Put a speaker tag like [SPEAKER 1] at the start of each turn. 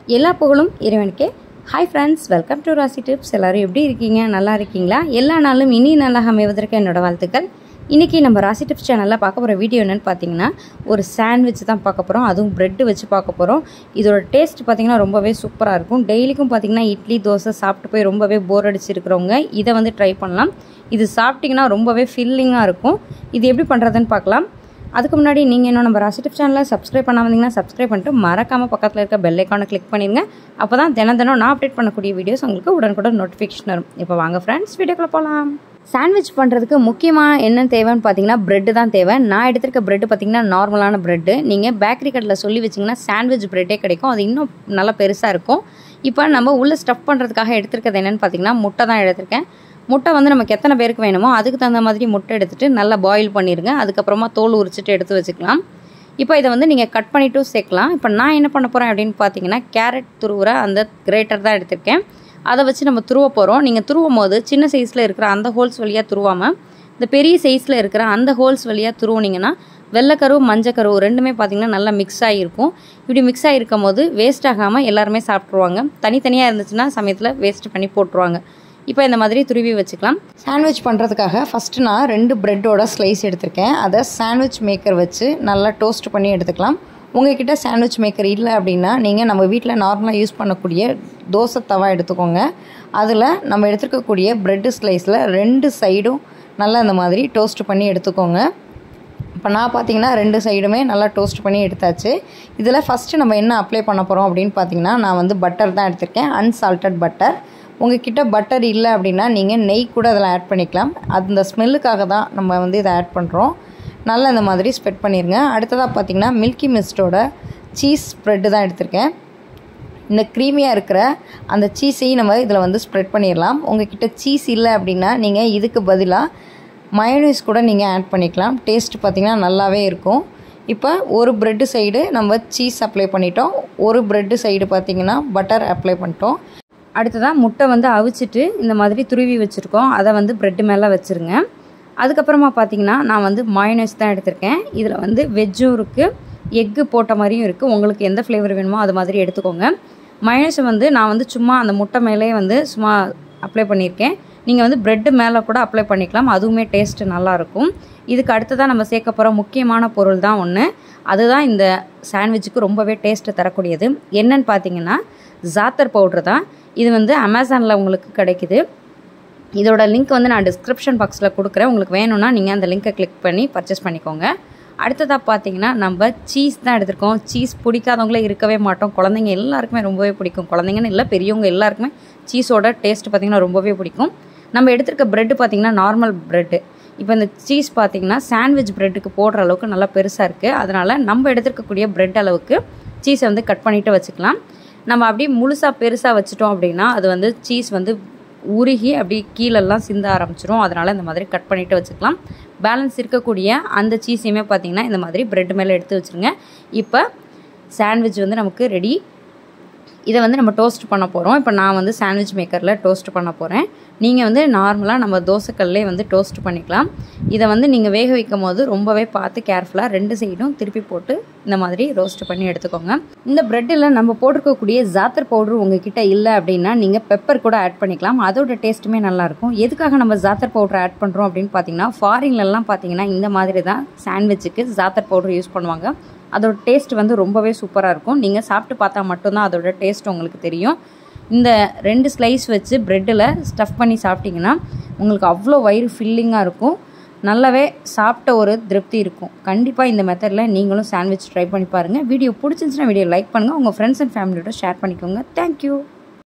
[SPEAKER 1] எல்லா புகழும் இறைவனுக்கே hi friends welcome to Rasi tips எல்லோரும் எப்படி இருக்கீங்க நல்லா இருக்கீங்களா எல்லா நாளும் இனி நல்லா அமைவதற்கு என்னோட வாழ்த்துக்கள் இன்றைக்கி நம்ம ராசி டிப்ஸ் சேனலில் பார்க்க போகிற வீடியோ என்னென்னு பார்த்தீங்கன்னா ஒரு சாண்ட்விச் தான் பார்க்க போகிறோம் அதுவும் பிரெட்டு வச்சு பார்க்க போகிறோம் இதோட டேஸ்ட் பார்த்திங்கன்னா ரொம்பவே சூப்பராக இருக்கும் டெய்லிக்கும் பார்த்திங்கன்னா இட்லி தோசை சாப்பிட்டு போய் ரொம்பவே போர் அடிச்சிருக்கிறவங்க இதை வந்து ட்ரை பண்ணலாம் இது சாப்பிட்டிங்கன்னா ரொம்பவே ஃபில்லிங்காக இருக்கும் இது எப்படி பண்ணுறதுன்னு பார்க்கலாம் அதுக்கு முன்னாடி நீங்கள் இன்னும் நம்ம ராசி டிப் சேனலில் சப்ஸ்கிரைப் பண்ணாமல் இருந்தீங்கன்னா சப்ஸ்கிரைப் பண்ணிட்டு மறக்காமல் பக்கத்தில் இருக்க பெல் ஐக்கானை கிளிக் பண்ணிடுங்க அப்போ தான் தினம் தினம் நான் அப்டேட் பண்ணக்கூடிய வீடியோஸ் உங்களுக்கு உடனுக்குடன் நோட்டிஃபிகேஷன் வரும் இப்போ வாங்க ஃப்ரெண்ட்ஸ் வீடியோக்குள்ளே போகலாம் சாண்ட்விச் பண்ணுறதுக்கு முக்கியமாக என்ன தேவைன்னு பார்த்தீங்கன்னா ப்ரெட்டு தான் தேவை நான் எடுத்திருக்க ப்ரெட்டு பார்த்தீங்கன்னா நார்மலான ப்ரெட்டு நீங்கள் பேக்கரி கடையில் சொல்லி வச்சிங்கன்னா சாண்ட்விச் ப்ரெட்டே கிடைக்கும் அது இன்னும் நல்லா பெருசாக இருக்கும் இப்போ நம்ம உள்ளே ஸ்டஃப் பண்ணுறதுக்காக எடுத்திருக்கிறது என்னென்னு பார்த்தீங்கன்னா முட்டை தான் எடுத்திருக்கேன் முட்டை வந்து நமக்கு எத்தனை பேருக்கு வேணுமோ அதுக்கு தகுந்த மாதிரி முட்டை எடுத்துகிட்டு நல்லா பாயில் பண்ணிடுங்க அதுக்கப்புறமா தோல் உரிச்சிட்டு எடுத்து வச்சுக்கலாம் இப்போ இதை வந்து நீங்கள் கட் பண்ணிவிட்டும் சேர்க்கலாம் இப்போ நான் என்ன பண்ண போகிறேன் அப்படின்னு பார்த்தீங்கன்னா கேரட் துருவுற அந்த கிரேட்டர் தான் எடுத்திருக்கேன் அதை வச்சு நம்ம துருவ போகிறோம் நீங்கள் துருவும் போது சின்ன சைஸில் இருக்கிற அந்த ஹோல்ஸ் வழியாக துருவாமல் இந்த பெரிய சைஸில் இருக்கிற அந்த ஹோல்ஸ் வழியாக துருவுனீங்கன்னா வெள்ளைக்கரு மஞ்சக்கரு ரெண்டுமே பார்த்திங்கன்னா நல்லா மிக்ஸ் ஆகிருக்கும் இப்படி மிக்ஸ் ஆகிருக்கும் போது வேஸ்ட் ஆகாமல் எல்லாருமே சாப்பிட்ருவாங்க தனித்தனியாக இருந்துச்சுன்னா சமயத்தில் வேஸ்ட் பண்ணி போட்டுருவாங்க இப்போ இந்த மாதிரி துருவி வச்சுக்கலாம் சாண்ட்விச் பண்ணுறதுக்காக ஃபஸ்ட்டு நான் ரெண்டு ப்ரெட்டோட ஸ்லைஸ் எடுத்திருக்கேன் அதை சாண்ட்விச் மேக்கர் வச்சு நல்லா டோஸ்ட் பண்ணி எடுத்துக்கலாம் உங்ககிட்ட சாண்ட்விச் மேக்கர் இல்லை அப்படின்னா நீங்கள் நம்ம வீட்டில் நார்மலாக யூஸ் பண்ணக்கூடிய தோசை தவா எடுத்துக்கோங்க அதில் நம்ம எடுத்துருக்கக்கூடிய ப்ரெட்டு ஸ்லைஸில் ரெண்டு சைடும் நல்லா இந்த மாதிரி டோஸ்ட் பண்ணி எடுத்துக்கோங்க இப்போ நான் பார்த்தீங்கன்னா ரெண்டு சைடுமே நல்லா டோஸ்ட் பண்ணி எடுத்தாச்சு இதில் ஃபஸ்ட்டு நம்ம என்ன அப்ளை பண்ண போகிறோம் அப்படின்னு பார்த்தீங்கன்னா நான் வந்து பட்டர் தான் எடுத்திருக்கேன் அன்சால்ட்டட் பட்டர் உங்ககிட்ட பட்டர் இல்லை அப்படின்னா நீங்கள் நெய் கூட அதில் ஆட் பண்ணிக்கலாம் அந்த ஸ்மெல்லுக்காக தான் நம்ம வந்து இதை ஆட் பண்ணுறோம் நல்லா இந்த மாதிரி ஸ்ப்ரெட் பண்ணிடுங்க அடுத்ததாக பார்த்தீங்கன்னா மில்கி மிஸ்டோட சீஸ் ஸ்ப்ரெட்டு தான் எடுத்திருக்கேன் இந்த க்ரீமியாக இருக்கிற அந்த சீஸையும் நம்ம இதில் வந்து ஸ்ப்ரெட் பண்ணிடலாம் உங்ககிட்ட சீஸ் இல்லை அப்படின்னா நீங்கள் இதுக்கு பதிலாக மயோனைஸ் கூட நீங்கள் ஆட் பண்ணிக்கலாம் டேஸ்ட் பார்த்திங்கன்னா நல்லாவே இருக்கும் இப்போ ஒரு ப்ரெட்டு சைடு நம்ம சீஸ் அப்ளை பண்ணிட்டோம் ஒரு ப்ரெட்டு சைடு பார்த்திங்கன்னா பட்டர் அப்ளை பண்ணிட்டோம் அடுத்ததாக முட்டை வந்து அவிச்சிட்டு இந்த மாதிரி துருவி வச்சுருக்கோம் அதை வந்து ப்ரெட்டு மேலே வச்சுருங்க அதுக்கப்புறமா பார்த்தீங்கன்னா நான் வந்து மயோனைஸ் தான் எடுத்திருக்கேன் இதில் வந்து வெஜ்ஜும் இருக்குது எக்கு போட்ட மாதிரியும் இருக்குது உங்களுக்கு எந்த ஃப்ளேவர் வேணுமோ அது மாதிரி எடுத்துக்கோங்க மயோனைஸை வந்து நான் வந்து சும்மா அந்த முட்டை மேலே வந்து சும்மா அப்ளை பண்ணியிருக்கேன் நீங்கள் வந்து ப்ரெட்டு மேலே கூட அப்ளை பண்ணிக்கலாம் அதுவுமே டேஸ்ட்டு நல்லாயிருக்கும் இதுக்கு அடுத்ததாக நம்ம சேர்க்க போகிற முக்கியமான பொருள் தான் ஒன்று அதுதான் இந்த சாண்ட்விச்சுக்கு ரொம்பவே டேஸ்ட்டு தரக்கூடியது என்னன்னு பார்த்தீங்கன்னா ஜாத்தர் பவுட்ரு தான் இது வந்து அமேசானில் உங்களுக்கு கிடைக்குது இதோட லிங்க் வந்து நான் டிஸ்கிரிப்ஷன் பாக்ஸில் கொடுக்குறேன் உங்களுக்கு வேணும்னா நீங்கள் அந்த லிங்க்கை கிளிக் பண்ணி பர்ச்சேஸ் பண்ணிக்கோங்க அடுத்ததாக பார்த்தீங்கன்னா நம்ம சீஸ் தான் எடுத்திருக்கோம் சீஸ் பிடிக்காதவங்களே இருக்கவே மாட்டோம் குழந்தைங்க எல்லாருக்குமே ரொம்பவே பிடிக்கும் குழந்தைங்கன்னு இல்லை பெரியவங்க எல்லாருக்குமே சீஸோட டேஸ்ட் பார்த்திங்கன்னா ரொம்பவே பிடிக்கும் நம்ம எடுத்திருக்க ப்ரெட்டு பார்த்திங்கன்னா நார்மல் ப்ரெட்டு இப்போ இந்த சீஸ் பார்த்திங்கன்னா சாண்ட்விச் ப்ரெட்டுக்கு போடுற அளவுக்கு நல்லா பெருசாக இருக்குது அதனால் நம்ம எடுத்துருக்கக்கூடிய ப்ரெட் அளவுக்கு சீஸை வந்து கட் பண்ணிவிட்டு வச்சுக்கலாம் நம்ம அப்படியே முழுசாக பெருசாக வச்சுட்டோம் அப்படின்னா அது வந்து சீஸ் வந்து உருகி அப்படி கீழெல்லாம் சிந்த ஆரம்பிச்சிரும் அதனால் இந்த மாதிரி கட் பண்ணிவிட்டு வச்சுக்கலாம் பேலன்ஸ் இருக்கக்கூடிய அந்த சீஸையுமே பார்த்திங்கன்னா இந்த மாதிரி ப்ரெட் மேலே எடுத்து வச்சுருங்க இப்போ சாண்ட்விச் வந்து நமக்கு ரெடி இதை வந்து நம்ம டோஸ்ட் பண்ண போகிறோம் இப்போ நான் வந்து சாண்ட்விச் மேக்கரில் டோஸ்ட் பண்ண போகிறேன் நீங்கள் வந்து நார்மலாக நம்ம தோசைக்கல்லே வந்து டோஸ்ட் பண்ணிக்கலாம் இதை வந்து நீங்கள் வேக வைக்கும் போது ரொம்பவே பார்த்து கேர்ஃபுல்லாக ரெண்டு சைடும் திருப்பி போட்டு இந்த மாதிரி ரோஸ்ட் பண்ணி எடுத்துக்கோங்க இந்த ப்ரெட்டில் நம்ம போட்டிருக்கக்கூடிய ஜாத்தர் பவுடர் உங்ககிட்ட இல்லை அப்படின்னா நீங்கள் பெப்பர் கூட ஆட் பண்ணிக்கலாம் அதோட டேஸ்ட்டுமே நல்லாயிருக்கும் எதுக்காக நம்ம ஜாத்தர் பவுடர் ஆட் பண்ணுறோம் அப்படின்னு பார்த்தீங்கன்னா ஃபாரின்லலாம் பார்த்தீங்கன்னா இந்த மாதிரி தான் சாண்ட்விச்சுக்கு ஜாத்தர் பவுடர் யூஸ் பண்ணுவாங்க அதோட டேஸ்ட் வந்து ரொம்பவே சூப்பராக இருக்கும் நீங்கள் சாப்பிட்டு பார்த்தா மட்டும்தான் அதோட டேஸ்ட் உங்களுக்கு தெரியும் இந்த ரெண்டு ஸ்லைஸ் வச்சு ப்ரெட்டில் ஸ்டஃப் பண்ணி சாப்பிட்டிங்கன்னா உங்களுக்கு அவ்வளோ வயிறு ஃபில்லிங்காக இருக்கும் நல்லாவே சாப்பிட்ட ஒரு திருப்தி இருக்கும் கண்டிப்பாக இந்த மெத்தடில் நீங்களும் சாண்ட்விச் ட்ரை பண்ணி பாருங்கள் வீடியோ பிடிச்சிருந்துச்சுன்னா வீடியோ லைக் பண்ணுங்கள் உங்கள் ஃப்ரெண்ட்ஸ் அண்ட் ஃபேமிலியோட ஷேர் பண்ணிக்கோங்க தேங்க்யூ